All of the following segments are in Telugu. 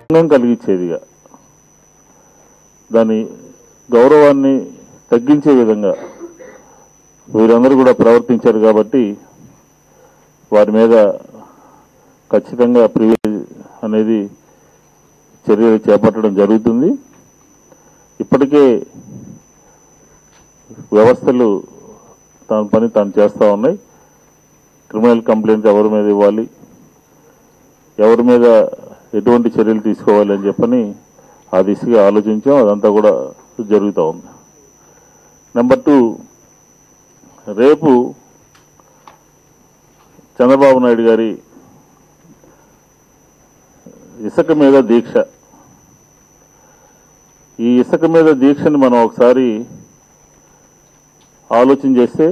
భంగం కలిగించేదిగా దాని గౌరవాన్ని తగ్గించే విధంగా వీరందరూ కూడా ప్రవర్తించారు కాబట్టి వారి మీద ఖచ్చితంగా ప్రివిలేజ్ అనేది చర్యలు చేపట్టడం జరుగుతుంది ఇప్పటికే వ్యవస్థలు తన పని తాను చేస్తూ ఉన్నాయి క్రిమినల్ కంప్లైంట్ ఎవరి మీద ఇవ్వాలి ఎవరి మీద ఎటువంటి చర్యలు తీసుకోవాలి అని చెప్పని ఆ దిశగా ఆలోచించాం అదంతా కూడా జరుగుతూ ఉంది నెంబర్ టూ రేపు చంద్రబాబు నాయుడు గారి ఇసుక మీద దీక్ష ఈ ఇసుక మీద దీక్షని మనం ఒకసారి ఆలోచన చేస్తే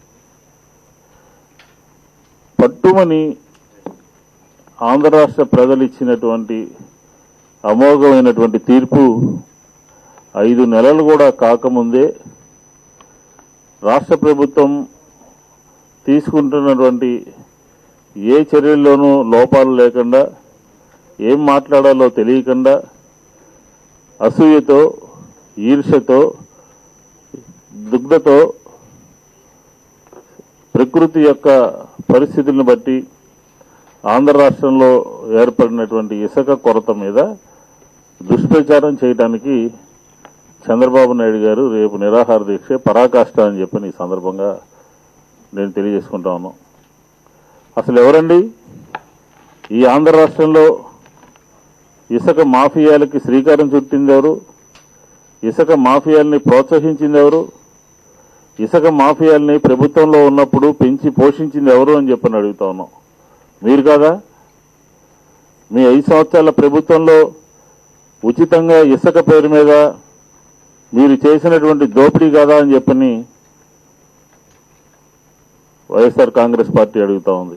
పట్టుమని ఆంధ్ర రాష్ట్ర ప్రజలు ఇచ్చినటువంటి అమోఘమైనటువంటి తీర్పు ఐదు నెలలు కూడా కాకముందే రాష్ట్ర ప్రభుత్వం తీసుకుంటున్నటువంటి ఏ చర్యల్లోనూ లోపాలు లేకుండా ఏం మాట్లాడాలో తెలియకుండా అసూయతో ఈర్ష్యతో దుగ్ధతో ప్రకృతి యొక్క పరిస్థితులను బట్టి ఆంధ్ర రాష్ట్రంలో ఏర్పడినటువంటి ఇసుక కొరత మీద దుష్ప్రచారం చేయడానికి చంద్రబాబు నాయుడు గారు రేపు నిరాహార దీక్ష పరాకాష్ట అని చెప్పని ఈ సందర్భంగా నేను తెలియజేసుకుంటా ఉన్నాను అసలు ఎవరండి ఈ ఆంధ్ర రాష్ట్రంలో ఇసుక మాఫియాలకి శ్రీకారం చుట్టింది ఎవరు ఇసుక మాఫియాల్ని ప్రోత్సహించింది ఎవరు ఇసుక మాఫియాల్ని ప్రభుత్వంలో ఉన్నప్పుడు పెంచి పోషించింది ఎవరు అని చెప్పని అడుగుతా ఉన్నాం మీరు కాదా మీ ఐదు సంవత్సరాల ప్రభుత్వంలో ఉచితంగా ఇసుక పేరు మీద మీరు చేసినటువంటి దోపిడీ కాదా అని చెప్పని వైఎస్ఆర్ కాంగ్రెస్ పార్టీ అడుగుతా ఉంది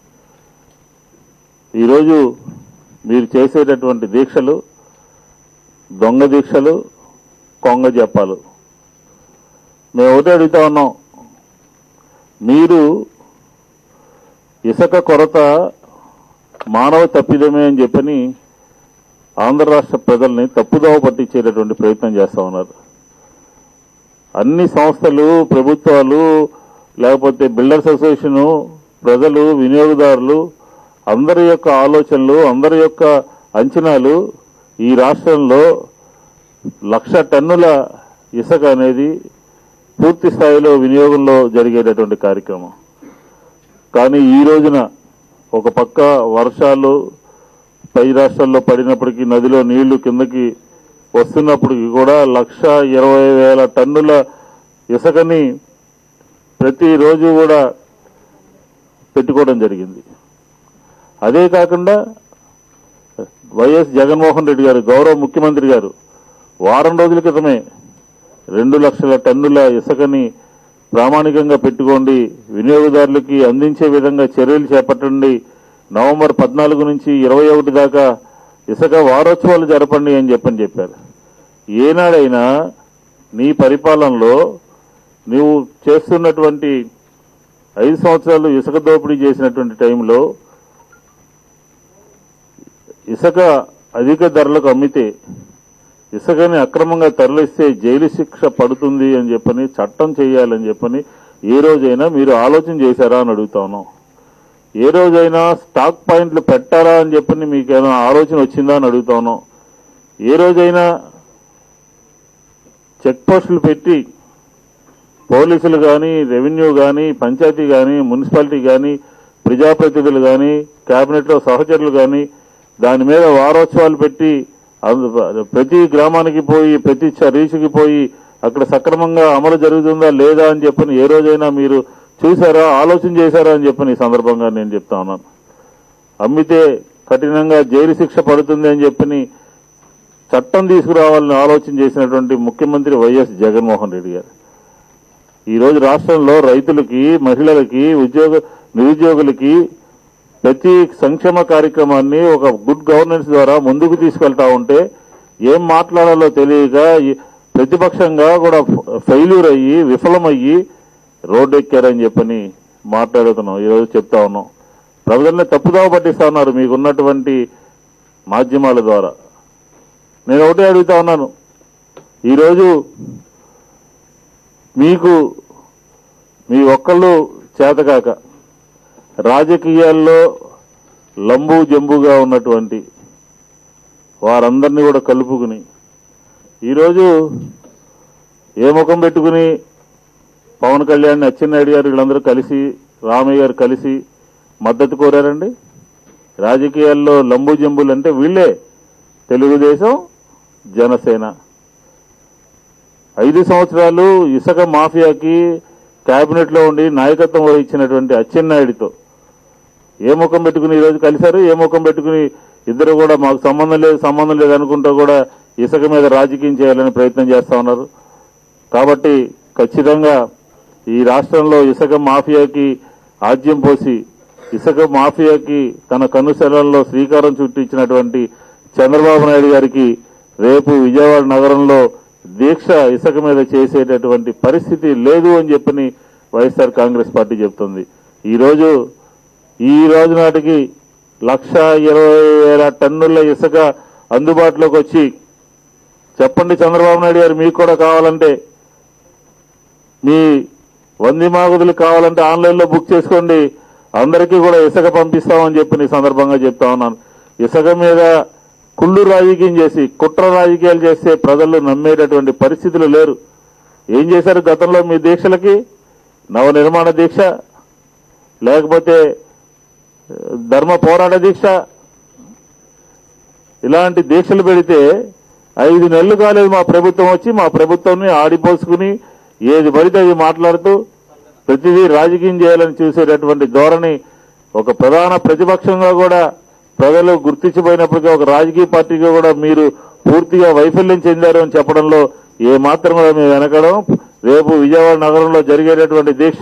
ఈరోజు మీరు చేసేటటువంటి దీక్షలు దొంగ దీక్షలు కొంగ జపాలు మేము ఒకటే అడుగుతా ఉన్నాం మీరు ఇసుక కొరత మానవ తప్పిదమే అని చెప్పని ఆంధ్ర రాష్ట్ర ప్రజల్ని తప్పుదోవ పట్టించేటటువంటి ప్రయత్నం చేస్తా ఉన్నారు అన్ని సంస్థలు ప్రభుత్వాలు లేకపోతే బిల్డర్స్ అసోసియేషన్ ప్రజలు వినియోగదారులు అందరి యొక్క ఆలోచనలు అందరి యొక్క అంచనాలు ఈ రాష్ట్రంలో లక్ష టన్నుల ఇసుక అనేది పూర్తి స్థాయిలో వినియోగంలో జరిగేటటువంటి కార్యక్రమం కానీ ఈ రోజున ఒక పక్క వర్షాలు పై రాష్ట్రాల్లో పడినప్పటికీ నదిలో నీళ్లు కిందకి వస్తున్నప్పటికీ కూడా లక్ష ఇరవై వేల టన్నుల ఇసుకని ప్రతిరోజు కూడా పెట్టుకోవడం జరిగింది అదే కాకుండా వైఎస్ జగన్మోహన్ రెడ్డి గారు గౌరవ ముఖ్యమంత్రి గారు వారం రోజుల క్రితమే రెండు లక్షల టన్నుల ఇసుకని ప్రామాణికంగా పెట్టుకోండి వినియోగదారులకి అందించే విధంగా చర్యలు చేపట్టండి నవంబర్ పద్నాలుగు నుంచి ఇరవై ఒకటి దాకా ఇసుక వారోత్సవాలు జరపండి అని చెప్పని చెప్పారు ఏనాడైనా నీ పరిపాలనలో నువ్వు చేస్తున్నటువంటి ఐదు సంవత్సరాలు ఇసుక దోపిడీ చేసినటువంటి టైంలో ఇసుక అధిక ధరలకు అమ్మితే ఇసుకని అక్రమంగా తరలిస్తే జైలు శిక్ష పడుతుంది అని చెప్పని చట్టం చేయాలని చెప్పని ఏ రోజైనా మీరు ఆలోచన చేశారా అని అడుగుతా ఉన్నాం ఏ రోజైనా స్టాక్ పాయింట్లు పెట్టారా అని చెప్పని మీకు ఏమైనా ఆలోచన వచ్చిందా అని అడుగుతా ఉన్నాం ఏ రోజైనా చెక్ పోస్టులు పెట్టి పోలీసులు కానీ రెవెన్యూ కానీ పంచాయతీ కానీ మున్సిపాలిటీ కానీ ప్రజాప్రతినిధులు కానీ కేబినెట్లో సహచరులు కానీ దాని మీద వారోత్సవాలు పెట్టి అందు- ప్రతి గ్రామానికి పోయి ప్రతి చ- రీచ్కి పోయి అక్కడ సక్రమంగా అమలు జరుగుతుందా లేదా అని చెప్పని ఏ రోజైనా మీరు చూసారా ఆలోచన చేశారా అని చెప్పని ఈ సందర్భంగా నేను చెప్తా ఉన్నాను అమ్మితే కఠినంగా జైలు శిక్ష పడుతుంది అని చెప్పని చట్టం తీసుకురావాలని ఆలోచన చేసినటువంటి ముఖ్యమంత్రి వైఎస్ జగన్మోహన్ రెడ్డి గారు ఈ రోజు రాష్ట్రంలో రైతులకి మహిళలకి ఉద్యోగ నిరుద్యోగులకి ప్రతి సంక్షేమ కార్యక్రమాన్ని ఒక గుడ్ గవర్నెన్స్ ద్వారా ముందుకు తీసుకెళ్తా ఉంటే ఏం మాట్లాడాలో తెలియక ఈ ప్రతిపక్షంగా కూడా ఫెయిల్యూర్ అయ్యి విఫలమయ్యి రోడ్డు ఎక్కారని చెప్పని మాట్లాడుతున్నాం ఈరోజు చెప్తా ఉన్నాం ప్రజల్ని తప్పుదావ పట్టిస్తా ఉన్నారు మీకున్నటువంటి మాధ్యమాల ద్వారా నేను ఒకటే అడుగుతా ఉన్నాను ఈరోజు మీకు మీ ఒక్కళ్ళు చేతకాక రాజకీయాల్లో లంబు జంబుగా ఉన్నటువంటి వారందరినీ కూడా కలుపుకుని ఈరోజు ఏ ముఖం పెట్టుకుని పవన్ కళ్యాణ్ అచ్చెన్నాయుడు గారు వీళ్ళందరూ కలిసి రామయ్య గారు కలిసి మద్దతు కోరారండి రాజకీయాల్లో లంబు జంబులు అంటే వీళ్ళే తెలుగుదేశం జనసేన ఐదు సంవత్సరాలు ఇసుక మాఫియాకి కేబినెట్ లో ఉండి నాయకత్వం వహించినటువంటి అచ్చెన్నాయుడితో ఏ ముఖం పెట్టుకుని ఈరోజు కలిశారు ఏ ముఖం పెట్టుకుని ఇద్దరు కూడా మాకు సంబంధం లేదు సంబంధం లేదు అనుకుంటూ కూడా ఇసుక మీద రాజకీయం చేయాలని ప్రయత్నం చేస్తా ఉన్నారు కాబట్టి ఖచ్చితంగా ఈ రాష్ట్రంలో ఇసుక మాఫియాకి ఆజ్యం పోసి ఇసుక మాఫియాకి తన కనుసెలల్లో శ్రీకారం చుట్టించినటువంటి చంద్రబాబు నాయుడు గారికి రేపు విజయవాడ నగరంలో దీక్ష ఇసుక మీద చేసేటటువంటి పరిస్థితి లేదు అని చెప్పని వైఎస్ఆర్ కాంగ్రెస్ పార్టీ చెప్తుంది ఈరోజు ఈ రోజు నాటికి లక్ష ఇరవై వేల టన్నుల ఇసుక అందుబాటులోకి వచ్చి చెప్పండి చంద్రబాబు నాయుడు గారు మీకు కూడా కావాలంటే మీ వంది మాగుదులు కావాలంటే ఆన్లైన్లో బుక్ చేసుకోండి అందరికీ కూడా ఇసుక పంపిస్తామని చెప్పి ఈ సందర్భంగా చెప్తా ఉన్నాను ఇసుక మీద కుళ్ళు రాజకీయం చేసి కుట్ర రాజకీయాలు చేస్తే ప్రజలు నమ్మేటటువంటి పరిస్థితులు లేరు ఏం చేశారు గతంలో మీ దీక్షలకి నవ నిర్మాణ దీక్ష లేకపోతే ఆ, ధర్మ పోరాట దీక్ష ఇలాంటి దీక్షలు పెడితే ఐదు నెలలు కాలేదు మా ప్రభుత్వం వచ్చి మా ప్రభుత్వాన్ని ఆడిపోసుకుని ఏది పడితే అది మాట్లాడుతూ ప్రతిదీ రాజకీయం చేయాలని చూసేటటువంటి ధోరణి ఒక ప్రధాన ప్రతిపక్షంగా కూడా ప్రజలు గుర్తించిపోయినప్పటికీ ఒక రాజకీయ పార్టీగా కూడా మీరు పూర్తిగా వైఫల్యం చెందారు అని చెప్పడంలో ఏ మాత్రం కూడా మేము వెనకడం రేపు విజయవాడ నగరంలో జరిగేటటువంటి దీక్ష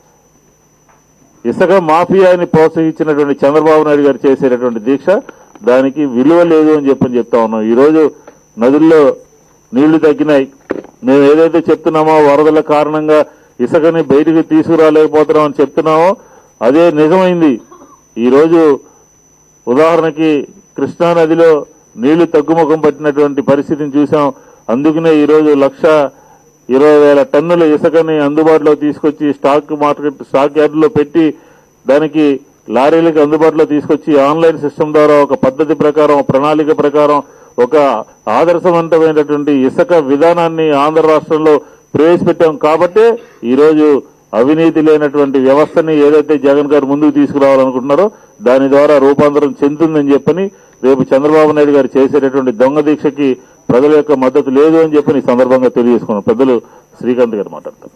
ఇసుక మాఫియాని ప్రోత్సహించినటువంటి చంద్రబాబు నాయుడు గారు చేసేటటువంటి దీక్ష దానికి విలువ లేదు అని చెప్పని చెప్తా ఉన్నాం ఈ రోజు నదుల్లో నీళ్లు తగ్గినాయి మేము ఏదైతే చెప్తున్నామో వరదల కారణంగా ఇసుకని బయటికి తీసుకురాలేకపోతున్నాం అని చెప్తున్నామో అదే నిజమైంది ఈ రోజు ఉదాహరణకి కృష్ణా నదిలో నీళ్లు తగ్గుముఖం పట్టినటువంటి పరిస్థితిని చూసాం అందుకనే ఈ రోజు లక్ష ఇరవై వేల టన్నుల ఇసుకని అందుబాటులో తీసుకొచ్చి స్టాక్ మార్కెట్ స్టాక్ యార్డులో పెట్టి దానికి లారీలకు అందుబాటులో తీసుకొచ్చి ఆన్లైన్ సిస్టమ్ ద్వారా ఒక పద్ధతి ప్రకారం ఒక ప్రణాళిక ప్రకారం ఒక ఆదర్శవంతమైనటువంటి ఇసుక విధానాన్ని ఆంధ్ర రాష్ట్రంలో ప్రవేశపెట్టాం కాబట్టే ఈరోజు అవినీతి లేనటువంటి వ్యవస్థని ఏదైతే జగన్ గారు ముందుకు తీసుకురావాలనుకుంటున్నారో దాని ద్వారా రూపాంతరం చెందుతుందని చెప్పని రేపు చంద్రబాబు నాయుడు గారు చేసేటటువంటి దొంగ దీక్షకి ప్రజల యొక్క మద్దతు లేదు అని చెప్పని ఈ సందర్భంగా తెలియజేసుకున్నాం పెద్దలు శ్రీకాంత్ గారు మాట్లాడతారు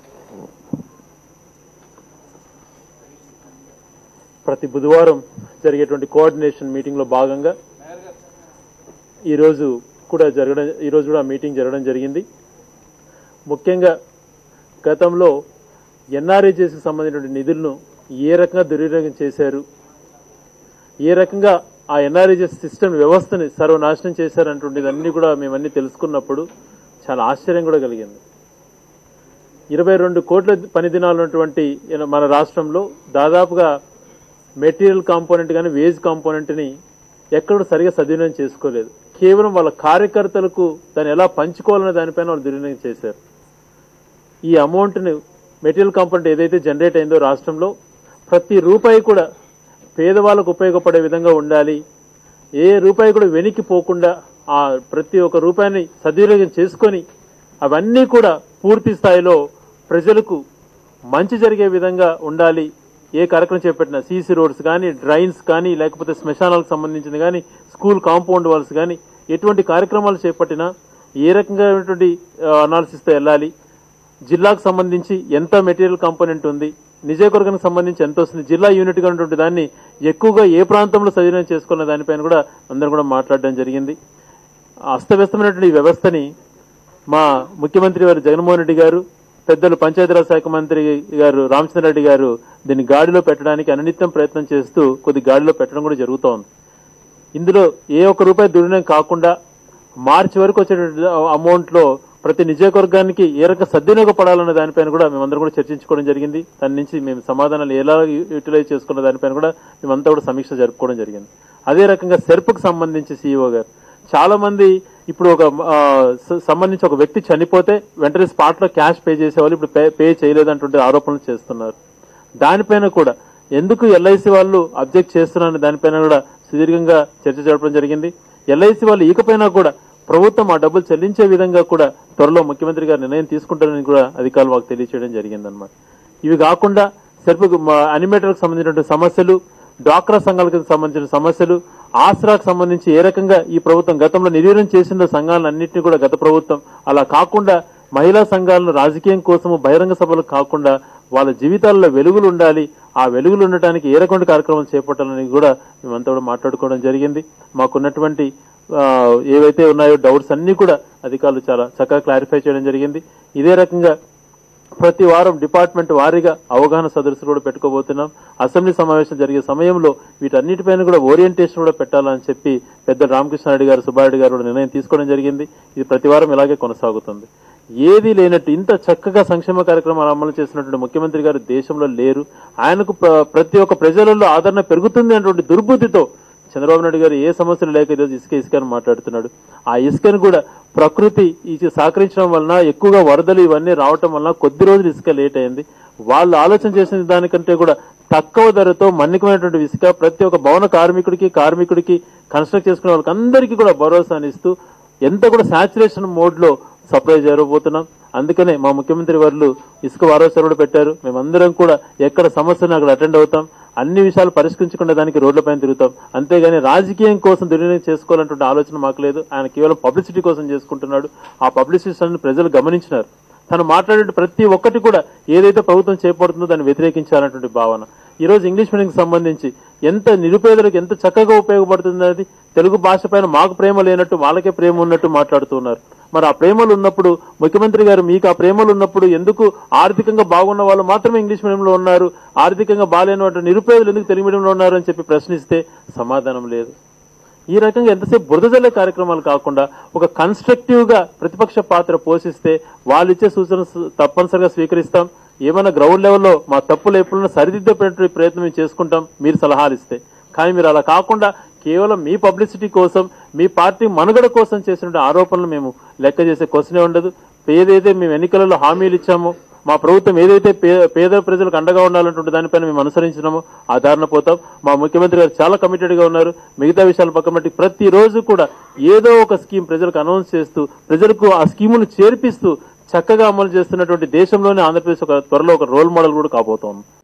ప్రతి బుధవారం జరిగేటువంటి కోఆర్డినేషన్ మీటింగ్ లో భాగంగా ఈ రోజు కూడా జరగడం ఈ రోజు కూడా మీటింగ్ జరగడం జరిగింది ముఖ్యంగా గతంలో ఎన్ఆర్ఏజెస్కి సంబంధించిన నిధులను ఏ రకంగా దుర్వినియోగం చేశారు ఏ రకంగా ఆ ఎన్ఆర్ఏజెస్ సిస్టమ్ వ్యవస్థని సర్వనాశనం చేశారన్నటువంటిది అన్ని కూడా మేమన్నీ తెలుసుకున్నప్పుడు చాలా ఆశ్చర్యం కూడా కలిగింది ఇరవై రెండు కోట్ల పని దినాలు ఉన్నటువంటి మన- మన రాష్ట్రంలో దాదాపుగా మెటీరియల్ కాంపోనెంట్ కానీ వేజ్ కాంపోనెంట్ని ఎక్కడ సరిగా సద్వినియోగం చేసుకోలేదు కేవలం వాళ్ళ కార్యకర్తలకు దాన్ని ఎలా పంచుకోవాలనే దానిపైన వాళ్ళు దుర్వినియోగం చేశారు ఈ అమౌంట్ని మెటీరియల్ కాంపోనెంట్ ఏదైతే జనరేట్ అయిందో రాష్ట్రంలో ప్రతి రూపాయి కూడా పేదవాళ్ళకు ఉపయోగపడే విధంగా ఉండాలి ఏ రూపాయి కూడా వెనక్కి పోకుండా ఆ ప్రతి ఒక్క రూపాయిని సద్వినియోగం చేసుకొని అవన్నీ కూడా పూర్తి స్థాయిలో ప్రజలకు మంచి జరిగే విధంగా ఉండాలి ఏ కార్యక్రమం చేపట్టినా సీసీ రోడ్స్ కానీ డ్రైన్స్ కానీ లేకపోతే శ్మశానాలకు సంబంధించింది కానీ స్కూల్ కాంపౌండ్ వాల్స్ కానీ ఎటువంటి కార్యక్రమాలు చేపట్టినా ఏ రకంగా అనాలిసిస్తో వెళ్ళాలి జిల్లాకు సంబంధించి ఎంత మెటీరియల్ కాంపోనెంట్ ఉంది నిజవర్గానికి సంబంధించి ఎంత వస్తుంది జిల్లా యూనిట్ గా ఉన్నటువంటి దాన్ని ఎక్కువగా ఏ ప్రాంతంలో సద్వినియోగం చేసుకున్న దానిపైన కూడా అందరం కూడా మాట్లాడడం జరిగింది అస్తవ్యస్తమైనటువంటి ఈ వ్యవస్థని మా ముఖ్యమంత్రి వారు జగన్మోహన్ రెడ్డి గారు పెద్దలు పంచాయతీరాజ్ శాఖ మంత్రి గారు రామచంద్రారెడ్డి గారు దీన్ని గాడిలో పెట్టడానికి అనునిత్యం ప్రయత్నం చేస్తూ కొద్ది గాడిలో పెట్టడం కూడా జరుగుతోంది ఇందులో ఏ ఒక్క రూపాయి దుర్వినియోగం కాకుండా మార్చి వరకు వచ్చేటువంటి అమౌంట్ లో ప్రతి నియోజకవర్గానికి ఏ రకంగా సద్వినియోగపడాలన్న దానిపైన కూడా మేమందరం కూడా చర్చించుకోవడం జరిగింది దాని నుంచి మేము సమాధానాలు ఎలా యూటిలైజ్ చేసుకున్న దానిపైన కూడా మేమంతా కూడా సమీక్ష జరుపుకోవడం జరిగింది అదే రకంగా సెర్ప్కు సంబంధించి సీఈఓ గారు చాలా మంది ఇప్పుడు ఒక ఆ, స- సంబంధించి ఒక వ్యక్తి చనిపోతే వెంటనే స్పాట్ లో క్యాష్ పే చేసేవాళ్ళు ఇప్పుడు పే పే చేయలేదంటుంటే ఆరోపణలు చేస్తున్నారు దానిపైన కూడా ఎందుకు ఎల్ఐసి వాళ్ళు అబ్జెక్ట్ చేస్తున్నారని దానిపైన కూడా సుదీర్ఘంగా చర్చ జరపడం జరిగింది ఎల్ఐసి వాళ్ళు ఇకపైనా కూడా ప్రభుత్వం ఆ డబ్బులు చెల్లించే విధంగా కూడా త్వరలో ముఖ్యమంత్రి గారు నిర్ణయం తీసుకుంటారని కూడా అధికారులు మాకు తెలియచేయడం జరిగిందన్నమాట ఇవి కాకుండా సెల్ఫ్ అనిమేటర్లకు సంబంధించినటువంటి సమస్యలు డ్వాక్రా సంఘాలకు సంబంధించిన సమస్యలు ఆసరాకు సంబంధించి ఏ రకంగా ఈ ప్రభుత్వం గతంలో నిర్వీర్యం చేసిందో సంఘాలన్నింటినీ కూడా గత ప్రభుత్వం అలా కాకుండా మహిళా సంఘాలను రాజకీయం కోసము బహిరంగ సభలు కాకుండా వాళ్ళ జీవితాల్లో వెలుగులు ఉండాలి ఆ వెలుగులు ఉండటానికి ఏ రకమైన కార్యక్రమాలు చేపట్టాలని కూడా మేమంతా కూడా మాట్లాడుకోవడం జరిగింది మాకున్నటువంటి ఆ, ఏవైతే ఉన్నాయో డౌట్స్ అన్ని కూడా అధికారులు చాలా చక్కగా క్లారిఫై చేయడం జరిగింది ఇదే రకంగా ప్రతి వారం డిపార్ట్మెంట్ వారీగా అవగాహన సదస్సులు కూడా పెట్టుకోబోతున్నాం అసెంబ్లీ సమావేశం జరిగే సమయంలో వీటన్నిటిపైన కూడా ఓరియంటేషన్ కూడా పెట్టాలని చెప్పి పెద్ద రామకృష్ణారెడ్డి గారు సుబ్బారెడ్డి గారు కూడా నిర్ణయం తీసుకోవడం జరిగింది ఇది ప్రతి వారం ఇలాగే కొనసాగుతుంది ఏది లేనట్టు ఇంత చక్కగా సంక్షేమ కార్యక్రమాలు అమలు చేసినటువంటి ముఖ్యమంత్రి గారు దేశంలో లేరు ఆయనకు ప్ర- ప్రతి ఒక్క ప్రజలలో ఆదరణ పెరుగుతుంది అనేటువంటి దుర్బుద్ధితో చంద్రబాబు నాయుడు గారు ఏ సమస్యలు లేక ఈరోజు ఇసుక ఇసుక అని మాట్లాడుతున్నాడు ఆ ఇసుకను కూడా ప్రకృతి ఇది సహకరించడం వలన ఎక్కువగా వరదలు ఇవన్నీ రావటం వలన కొద్ది రోజులు ఇసుక లేట్ అయింది వాళ్ళు ఆలోచన చేసిన దానికంటే కూడా తక్కువ ధరతో మన్నికమైనటువంటి ఇసుక ప్రతి ఒక్క భవన కార్మికుడికి కార్మికుడికి కన్స్ట్రక్ట్ చేసుకునే వాళ్ళకి అందరికీ కూడా భరోసానిస్తూ ఎంత కూడా సాచురేషన్ మోడ్ లో సప్లై జరగబోతున్నాం అందుకనే మా ముఖ్యమంత్రి వారు ఇసుక వారోత్సవాలు కూడా పెట్టారు మేమందరం కూడా ఎక్కడ సమస్యను అక్కడ అటెండ్ అవుతాం అన్ని విషయాలు పరిష్కరించకుండా దానికి రోడ్లపైన తిరుగుతాం అంతేగాని రాజకీయం కోసం దుర్వినియోగం చేసుకోవాలంటే ఆలోచన మాకు లేదు ఆయన కేవలం పబ్లిసిటీ కోసం చేసుకుంటున్నాడు ఆ పబ్లిసిటీ ప్రజలు గమనించినారు తను మాట్లాడే ప్రతి ఒక్కటి కూడా ఏదైతే ప్రభుత్వం చేపడుతుందో దాన్ని వ్యతిరేకించాలన్నటువంటి భావన ఈ రోజు ఇంగ్లీష్ మీడియంకి సంబంధించి ఎంత నిరుపేదలకు ఎంత చక్కగా ఉపయోగపడుతుంది అనేది తెలుగు భాష పైన మాకు ప్రేమ లేనట్టు వాళ్ళకే ప్రేమ ఉన్నట్టు మాట్లాడుతున్నారు మరి ఆ ప్రేమలు ఉన్నప్పుడు ముఖ్యమంత్రి గారు మీకు ఆ ప్రేమలు ఉన్నప్పుడు ఎందుకు ఆర్థికంగా బాగున్న వాళ్ళు మాత్రమే ఇంగ్లీష్ మీడియంలో ఉన్నారు ఆర్థికంగా బాగాలేనటువంటి నిరుపేదలు ఎందుకు తెలుగు మీడియంలో ఉన్నారు అని చెప్పి ప్రశ్నిస్తే సమాధానం లేదు ఈ రకంగా ఎంతసేపు బురద జల్లే కార్యక్రమాలు కాకుండా ఒక కన్స్ట్రక్టివ్ గా ప్రతిపక్ష పాత్ర పోషిస్తే వాళ్ళు ఇచ్చే సూచనలు సు- తప్పనిసరిగా స్వీకరిస్తాం ఏమైనా గ్రౌండ్ లెవెల్లో మా తప్పులు ఎప్పుడైనా సరిదిద్దేటువంటి ప్రయత్నం మేము చేసుకుంటాం మీరు సలహాలు ఇస్తే కానీ మీరు అలా కాకుండా కేవలం మీ పబ్లిసిటీ కోసం మీ పార్టీ మనుగడ కోసం చేసిన ఆరోపణలు మేము లెక్క చేసే క్వశ్చనే ఉండదు ఏదైతే మేము ఎన్నికలలో హామీలు ఇచ్చామో మా ప్రభుత్వం ఏదైతే పే- పేద ప్రజలకు అండగా ఉండాలంటుంటే దానిపైన మేము అనుసరించినామో ఆ దారిన పోతాం మా ముఖ్యమంత్రి గారు చాలా కమిటెడ్ గా ఉన్నారు మిగతా విషయాలు పక్కన పెట్టి ప్రతి రోజు కూడా ఏదో ఒక స్కీమ్ ప్రజలకు అనౌన్స్ చేస్తూ ప్రజలకు ఆ స్కీములు చేర్పిస్తూ చక్కగా అమలు చేస్తున్నటువంటి దేశంలోనే ఆంధ్రప్రదేశ్ ఒక త్వరలో ఒక రోల్ మోడల్ కూడా కాబోతోంది